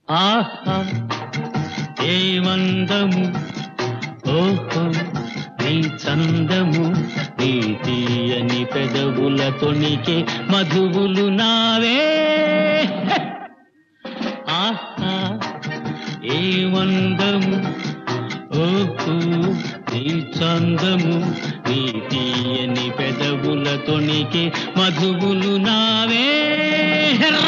ఆహా ఏమందము ఓహో నీ చందము నీ తీయని పెదవుల తొణికే మధువులు నావే ఆహా ఏమందము ఓహో నీ చందము నీ తీయని పెదవుల తొణికే మధువులు నావే రా!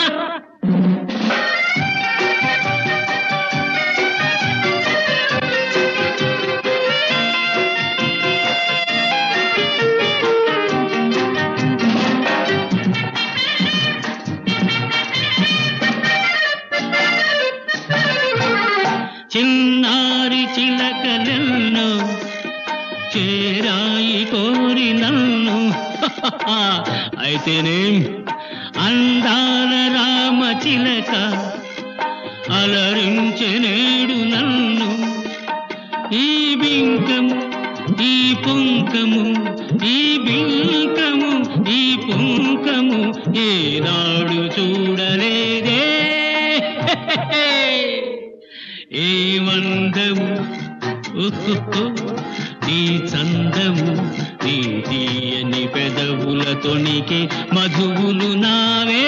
చిన్నారి చిలకలెన్నో చేరాయి కోరి నన్ను అయితేనేం అందాల రామ చిలక అలరించెనేడు నన్ను ఈ బింకము ఈ పుంకము ఈ బింకము ఈ పుంకము ఏనాడు చూడలేదే ఏ మందము ఉహుహు, నీ చందము నీ తీయని పెదవుల తొణికే మధువులు నావే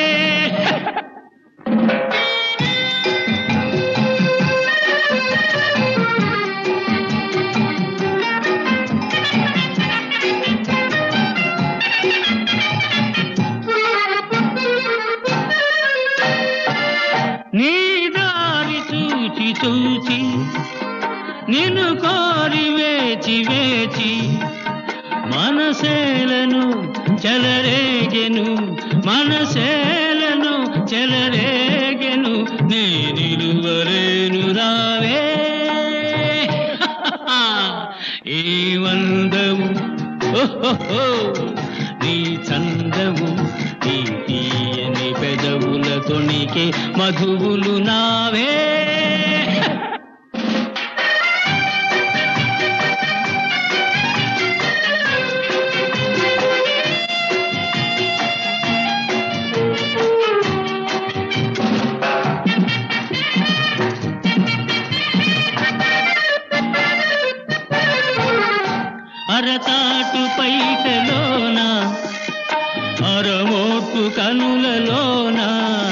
నీ దారి చూచి చూచి నిన్ను కోరి వేచి వేచి మనసేలను చెలరేగెను మనసేలను చెలరేగెను నే నిలువరేను రావే ఏ వందము ఓహో నీ చందము నీ తీయని పెదవుల తొణికే మధువులు నావే అరచాటు పైటలోన అరమోపు కనులలోన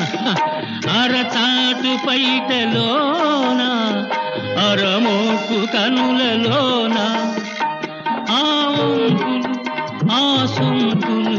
అరచాటు పైటలోన అరమోపు కనులలోన ఆ వంపులు ఆ సొంపులు